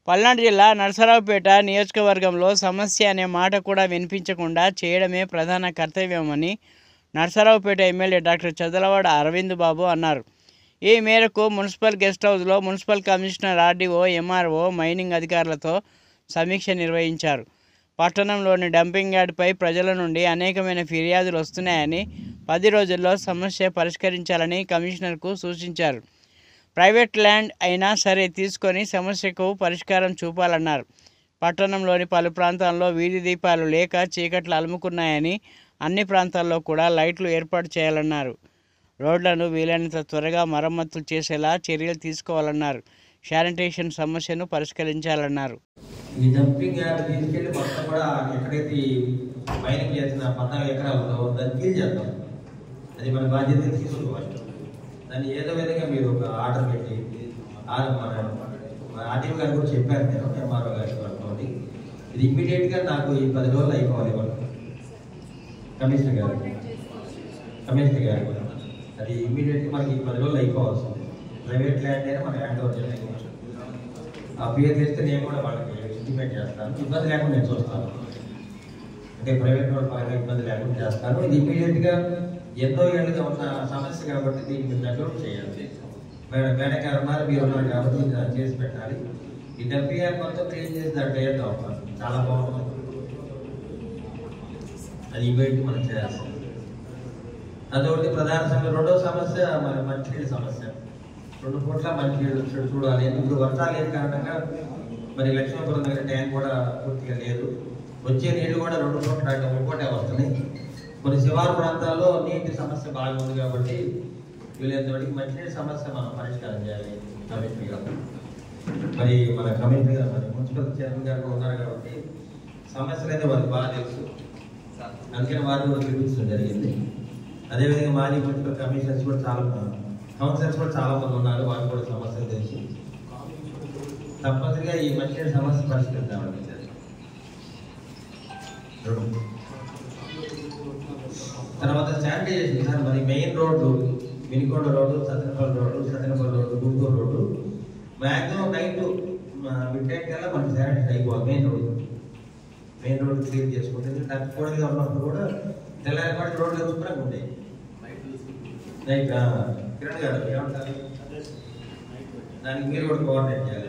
పల్నాడు జిల్లా నరసరావుపేట నియోజకవర్గంలో సమస్య అనే మాట కూడా వినిపించకుండా చేయడమే ప్రధాన కర్తవ్యమని నరసరావుపేట ఎమ్మెల్యే డాక్టర్ చదలవాడ అరవింద్ బాబు అన్నారు ఈ మేరకు మున్సిపల్ గెస్ట్ హౌస్లో municipal commissioner RDO MRO mining అధికారులతో సమీక్ష నిర్వహించారు పట్టణంలోని డంపింగ్ యార్డ్పై ప్రజల నుండి అనేకమైన ఫిర్యాదులు వస్తున్నాయని పది రోజుల్లో సమస్య పరిష్కరించాలని కమిషనర్కు సూచించారు ప్రైవేట్ ల్యాండ్ అయినా సరే తీసుకొని సమస్యకు పరిష్కారం చూపాలన్నారు పట్టణంలోని పలు ప్రాంతాల్లో వీధి దీపాలు లేక చీకట్లు అలుముకున్నాయని అన్ని ప్రాంతాల్లో కూడా లైట్లు ఏర్పాటు చేయాలన్నారు రోడ్లను వీలైనంత త్వరగా మరమ్మతులు చేసేలా చర్యలు తీసుకోవాలన్నారు శానిటేషన్ సమస్యను పరిష్కరించాలన్నారు ఈ డంపింగ్ యార్డ్ తీసుకెళ్లి మొత్తం కూడా ఎక్కడైతే ఈ మైనింగ్ చేసిన పద్నాలుగు ఎకరాలు ఉందో దాన్ని క్లీన్ చేద్దాం అది మన బాధ్యత తీసుకోవాలి దాన్ని ఏదో విధంగా మీరు ఒక ఆర్డర్ పెట్టి ఆ- మన మన ఆర్టీఓ గారు కూడా చెప్పారు నేను ఎంఆర్ఓ గారి వాళ్ళతో ఇది ఇమ్మీడియట్ గా నాకు ఈ పది రోజులు అయిపోవాలి వాళ్ళు కమిషనర్ గారు కమిషనర్ గారు కూడా. అది ఇమ్మీడియట్ గా మనకి ఈ పది రోజులు అయిపోవాల్సింది ప్రైవేట్ ల్యాండ్ అయినా మన హ్యాండ్ ఓవర్ చేయాలి ఆ పేరు తెస్తే నేను కూడా వాళ్ళకి ఇంటిమేట్ చేస్తాను ఇబ్బంది లేకుండా నేను చూస్తాను అంటే ప్రైవేట్ వాళ్ళ పరంగా ఇబ్బంది లేకుండా చేస్తాను ఇది ఇమీడియట్ గా ఎన్నో ఏళ్ళుగా ఉన్న సమస్య కాబట్టి దీన్ని మీరు డెవలప్ చేయాలి మేడం మేడం గారు ఉన్నారు మీరు ఉన్నారు కాబట్టి ఇది నాకు చేసి పెట్టాలి ఈ డెబ్బై ఆరు మొత్తం క్లీన్ చేసి దాంట్లో వేద్దాం చాలా బాగుంటుంది అది ఇమీడియట్ మనం చేయాల్సింది అదొకటి ప్రధాన సమస్య రెండో సమస్య మన మంచినీళ్ళ సమస్య రెండు పూట్ల మంచినీళ్ళు చూ- చూడాలి ఇప్పుడు వర్షాలు లేని కారణంగా మరి లక్ష్మీపురం దగ్గర ట్యాంక్ కూడా పూర్తిగా లేదు వచ్చే నీళ్లు కూడా రెండు పూట్ల అంటే ఒకటే వస్తున్నాయి కొన్ని శివారు ప్రాంతాల్లో నీటి సమస్య బాగా ఉంది కాబట్టి వీళ్ళంతవరకు మంచినీటి సమస్య మనం పరిష్కారం చేయాలి కమిషనర్ గారు మరి మన కమిషనర్ గారు మరి మున్సిపల్ చైర్మన్ గారు కూడా ఉన్నారు కాబట్టి సమస్యలు అయితే వారికి బాగా తెలుసు అందుకని వారిని కూడా పిలిపించడం జరిగింది అదేవిధంగా మాజీ మున్సిపల్ కమిషనర్స్ కూడా చాలా కౌన్సిలర్స్ కూడా చాలా మంది ఉన్నారు వారికి కూడా సమస్యలు తెలుసు తప్పనిసరిగా ఈ మంచి సమస్య పరిష్కరిద్దామండి రెండు. తర్వాత శానిటైజేషన్ సార్ మరి main road Minikonda road Sattenapalli road Sattenapalli road Guntur road maximum night midnight కల్లా మనకి శానిటైజ్ అయిపోవాలి main road main road clear చేసుకుంటే నాకు కోడిగా ఉన్నప్పుడు కూడా తెల్లారిపాటి రోడ్లు శుభ్రంగా ఉండేవి నైట్ కిరణ్ గారు ఏమంటారు దానికి మీరు కూడా కోఆర్డినేట్ చేయాలి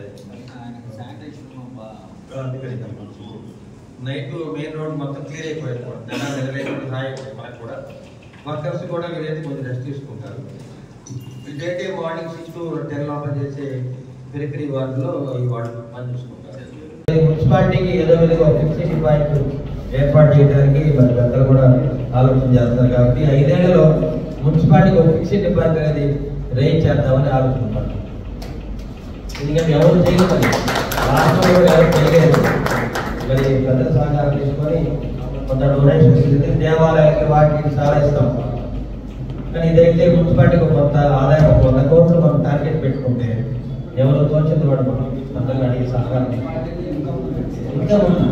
అందుకని నైట్ మెయిన్ రోడ్ మొత్తం క్లియర్ అయిపోయింది కూడా జనాలు నిలలేకుండా సహాయపడే మనకు కూడా వర్కర్స్ కూడా వీలైతే కొంచెం రెస్ట్ తీసుకుంటారు day day morning six to ten లోపల చేసే పెరికరీ వార్డులో ఈ వార్డు పని చూసుకుంటారు మున్సిపాలిటీకి ఏదో విధంగా ఒక ఫిక్స్డ్ పాయింట్ ఏర్పాటు చేయడానికి మరి పెద్దలు కూడా ఆలోచన చేస్తారు కాబట్టి ఐదేళ్లలో మున్సిపాలిటీకి ఒక ఫిక్స్డ్ డిపాజిట్ అనేది రేంజ్ చేద్దామని ఆలోచిస్తున్నాను ఎందుకంటే ఎవరు చేయలేదు రాష్ట్రంలో కూడా ఎవరు చేయలేదు మరి పెద్దల సహకారం తీసుకొని కొంత డొనేషన్ ఇస్తుంది దేవాలయాలకి వాటికి చాలా ఇస్తాం కానీ ఇదైతే మున్సిపాలిటీకి కొంత ఆదాయం ఒక వంద కోట్లు మనం టార్గెట్ పెట్టుకుంటే ఎవరు తోచింది వాడు మనం అందరికీ అడిగి సహకారం ఇంకా ఉంది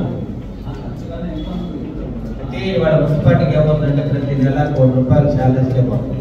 అంటే వాళ్ళ మున్సిపాలిటీకి ఏమవుతుందంటే ప్రతి నెల కోటి రూపాయలు శాలరీస్ ఇవ్వాలి